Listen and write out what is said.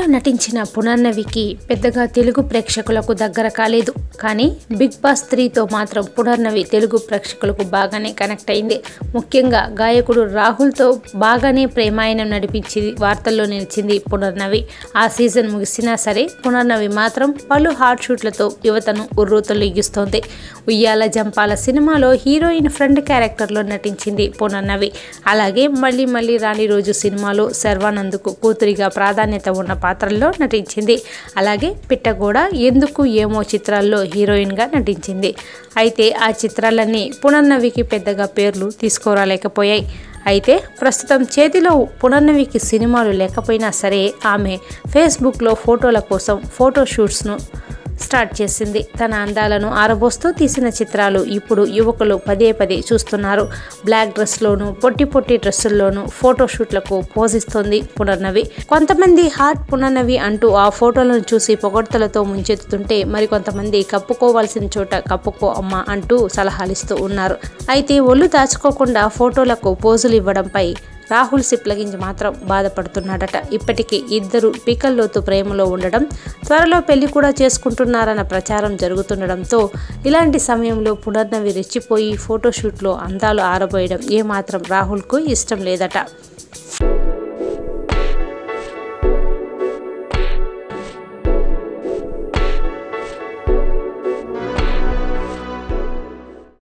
నటించిన పునర్నవికి పెద్దగా తెలుగు ప్రేక్షకులకు దగ్గర కాలేదు కానీ బిగ్ బాస్ త్రీతో మాత్రం పునర్నవి తెలుగు ప్రేక్షకులకు బాగానే కనెక్ట్ అయింది ముఖ్యంగా గాయకుడు రాహుల్తో బాగానే ప్రేమాయణం నడిపించి వార్తల్లో నిలిచింది పునర్నవి ఆ సీజన్ ముగిసినా సరే పునర్నవి మాత్రం పలు హాట్ షూట్లతో యువతను ఉర్రూతలొగిస్తోంది ఉయ్యాల జంపాల సినిమాలో హీరోయిన్ ఫ్రెండ్ క్యారెక్టర్లో నటించింది పునర్నవి అలాగే మళ్ళీ మళ్ళీ రాని రోజు సినిమాలో శర్వానంద్కు కూతురిగా ప్రాధాన్యత ఉన్న పాత్రల్లో నటించింది అలాగే పిట్టగూడ ఎందుకు ఏమో చిత్రాల్లో హీరోయిన్గా నటించింది అయితే ఆ చిత్రాలన్నీ పునర్నవికి పెద్దగా పేర్లు తీసుకురాలేకపోయాయి అయితే ప్రస్తుతం చేతిలో పునర్నవికి సినిమాలు లేకపోయినా సరే ఆమె ఫేస్బుక్లో ఫోటోల కోసం ఫోటో షూట్స్ను స్టార్ట్ చేసింది తన అందాలను ఆరబోస్తూ తీసిన చిత్రాలు ఇప్పుడు యువకులు పదే పదే చూస్తున్నారు బ్లాక్ డ్రెస్లోను పొట్టి పొట్టి డ్రెస్సుల్లోనూ ఫోటోషూట్లకు పోజిస్తోంది పునర్నవి కొంతమంది హాట్ పునర్నవి అంటూ ఆ ఫోటోలను చూసి పొగడ్తలతో ముంచెత్తుతుంటే మరికొంతమంది కప్పుకోవాల్సిన చోట కప్పుకో అమ్మ అంటూ సలహాలిస్తూ ఉన్నారు అయితే ఒళ్ళు దాచుకోకుండా ఫోటోలకు పోజులు ఇవ్వడంపై రాహుల్ సిప్లగించి మాత్రం బాధపడుతున్నాడట ఇప్పటికీ ఇద్దరు పీకల్లోతు ప్రేమలో ఉండడం త్వరలో పెళ్లి కూడా చేసుకుంటున్నారన్న ప్రచారం జరుగుతుండడంతో ఇలాంటి సమయంలో పునర్నవి రెచ్చిపోయి ఫోటోషూట్లో అందాలు ఆరబోయడం ఏమాత్రం రాహుల్కు ఇష్టం లేదట